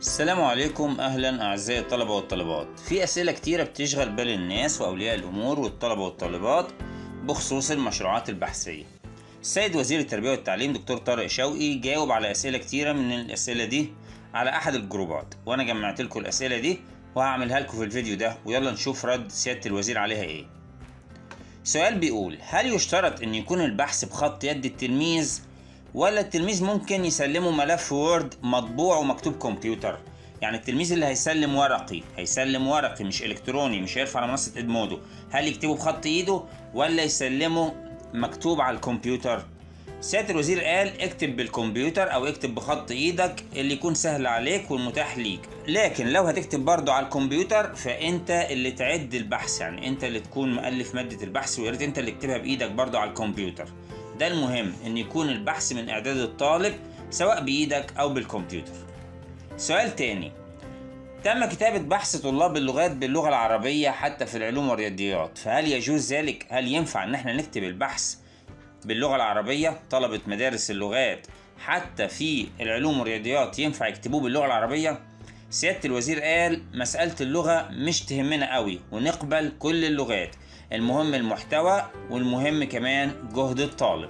السلام عليكم اهلا اعزائي الطلبه والطالبات في اسئله كتيره بتشغل بال الناس واولياء الامور والطلبه والطالبات بخصوص المشروعات البحثيه السيد وزير التربيه والتعليم دكتور طارق شوقي جاوب على اسئله كتيره من الاسئله دي على احد الجروبات وانا جمعت لكم الاسئله دي وهعملها لكم في الفيديو ده ويلا نشوف رد سياده الوزير عليها ايه سؤال بيقول هل يشترط ان يكون البحث بخط يد التلميذ ولا التلميذ ممكن يسلمه ملف وورد مطبوع ومكتوب كمبيوتر يعني التلميذ اللي هيسلم ورقي هيسلم ورقي مش الكتروني مش هيرفع على منصه ادمودو هل يكتبه بخط ايده ولا يسلمه مكتوب على الكمبيوتر سياده الوزير قال اكتب بالكمبيوتر او اكتب بخط ايدك اللي يكون سهل عليك والمتاح ليك لكن لو هتكتب برضه على الكمبيوتر فانت اللي تعد البحث يعني انت اللي تكون مؤلف ماده البحث ويا ريت انت اللي تكتبها بايدك برضه على الكمبيوتر ده المهم ان يكون البحث من اعداد الطالب سواء بايدك او بالكمبيوتر سؤال تاني تم كتابة بحث طلاب اللغات باللغة العربية حتى في العلوم والرياضيات فهل يجوز ذلك؟ هل ينفع ان احنا نكتب البحث باللغة العربية طلبة مدارس اللغات حتى في العلوم والرياضيات ينفع يكتبوه باللغة العربية؟ سيادة الوزير قال مسألة اللغة مش تهمنا قوي ونقبل كل اللغات المهم المحتوى والمهم كمان جهد الطالب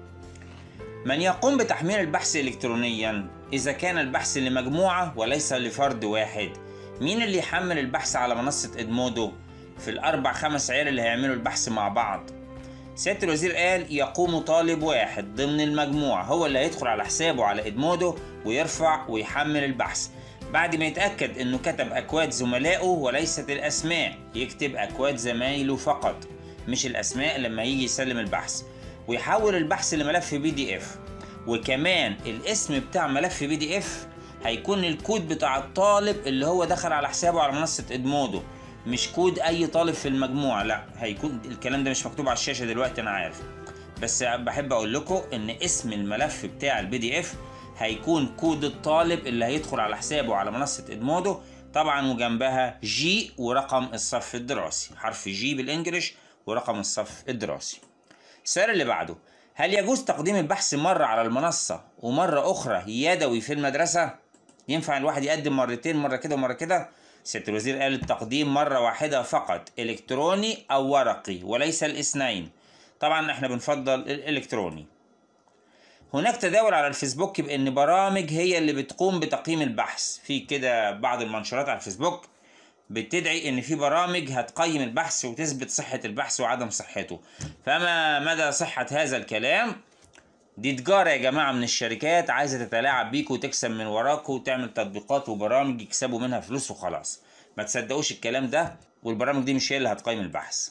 من يقوم بتحميل البحث إلكترونيا إذا كان البحث لمجموعة وليس لفرد واحد مين اللي يحمل البحث على منصة إدمودو في الأربع خمس عيال اللي هيعملوا البحث مع بعض سيادة الوزير قال يقوم طالب واحد ضمن المجموعة هو اللي هيدخل على حسابه على إدمودو ويرفع ويحمل البحث بعد ما يتأكد إنه كتب أكواد زملائه وليست الأسماء يكتب أكواد زمايله فقط مش الأسماء لما يجي يسلم البحث ويحول البحث لملف بي دي إف وكمان الاسم بتاع ملف بي دي إف هيكون الكود بتاع الطالب اللي هو دخل على حسابه على منصة إدمودو مش كود أي طالب في المجموعة لا هيكون الكلام ده مش مكتوب على الشاشة دلوقتي أنا عارف بس بحب أقول لكم إن اسم الملف بتاع البي دي إف هيكون كود الطالب اللي هيدخل على حسابه على منصة ادمودو طبعا وجنبها جي ورقم الصف الدراسي حرف جي بالانجلش ورقم الصف الدراسي السؤال اللي بعده هل يجوز تقديم البحث مرة على المنصة ومرة أخرى يدوي في المدرسة؟ ينفع الواحد يقدم مرتين مرة كده ومرة كده؟ سيادة الوزير قال التقديم مرة واحدة فقط إلكتروني أو ورقي وليس الاثنين طبعا احنا بنفضل الإلكتروني هناك تداول على الفيسبوك بان برامج هي اللي بتقوم بتقييم البحث في كده بعض المنشورات على الفيسبوك بتدعي ان في برامج هتقيم البحث وتثبت صحة البحث وعدم صحته فما مدى صحة هذا الكلام دي تجارة يا جماعة من الشركات عايزة تتلاعب بيكوا وتكسب من وراكوا وتعمل تطبيقات وبرامج يكسبوا منها فلوس وخلاص ما تصدقوش الكلام ده والبرامج دي مش هي اللي هتقيم البحث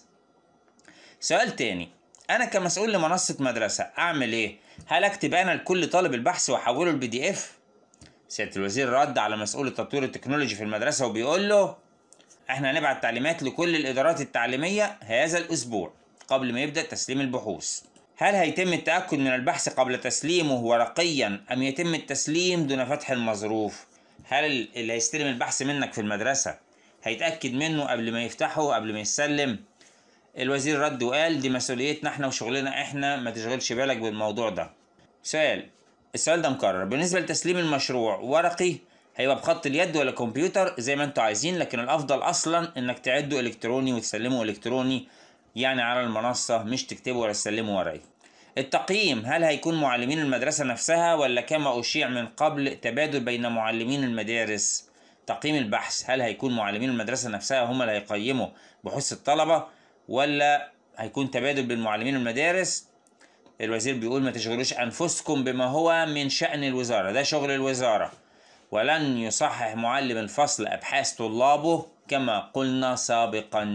سؤال تاني انا كمسؤول لمنصه مدرسه اعمل ايه هل اكتب انا لكل طالب البحث واحوله البي دي اف سياده الوزير رد على مسؤول التطوير التكنولوجي في المدرسه وبيقول له احنا هنبعت تعليمات لكل الادارات التعليميه هذا الاسبوع قبل ما يبدا تسليم البحوث هل هيتم التاكد من البحث قبل تسليمه ورقيا ام يتم التسليم دون فتح المظروف هل اللي هيستلم البحث منك في المدرسه هيتاكد منه قبل ما يفتحه قبل ما يسلم الوزير رد وقال دي مسؤوليتنا احنا وشغلنا احنا ما تشغلش بالك بالموضوع ده سؤال السؤال ده مكرر بالنسبة لتسليم المشروع ورقي هيبقى بخط اليد ولا كمبيوتر زي ما انتوا عايزين لكن الافضل اصلا انك تعده الكتروني وتسلمه الكتروني يعني على المنصة مش تكتبه ولا تسلمه ورقي التقييم هل هيكون معلمين المدرسة نفسها ولا كما أشيع من قبل تبادل بين معلمين المدارس تقييم البحث هل هيكون معلمين المدرسة نفسها هم اللي هيقيموا بحوث الطلبة ولا هيكون تبادل بين معلمين المدارس الوزير بيقول ما تشغلوش انفسكم بما هو من شأن الوزارة ده شغل الوزارة ولن يصحح معلم الفصل ابحاث طلابه كما قلنا سابقا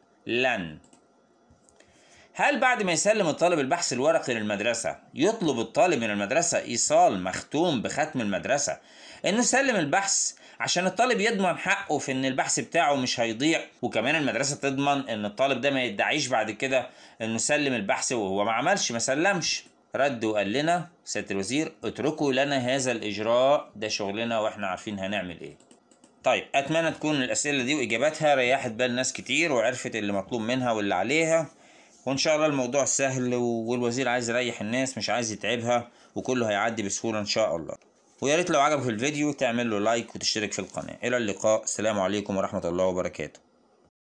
لن هل بعد ما يسلم الطالب البحث الورقي للمدرسة يطلب الطالب من المدرسة إيصال مختوم بختم المدرسة إنه يسلم البحث عشان الطالب يضمن حقه في ان البحث بتاعه مش هيضيع وكمان المدرسة تضمن ان الطالب ده ما يدعيش بعد كده انه سلم البحث وهو ما عملش ما سلمش رد وقال لنا سيادة الوزير اتركوا لنا هذا الاجراء ده شغلنا واحنا عارفين هنعمل ايه طيب اتمنى تكون الاسئلة دي واجاباتها ريحت بال ناس كتير وعرفت اللي مطلوب منها واللي عليها وان شاء الله الموضوع سهل والوزير عايز يريح الناس مش عايز يتعبها وكله هيعدي بسهولة ان شاء الله ويا ريت لو عجبك الفيديو تعمل له لايك وتشترك في القناة إلى اللقاء السلام عليكم ورحمة الله وبركاته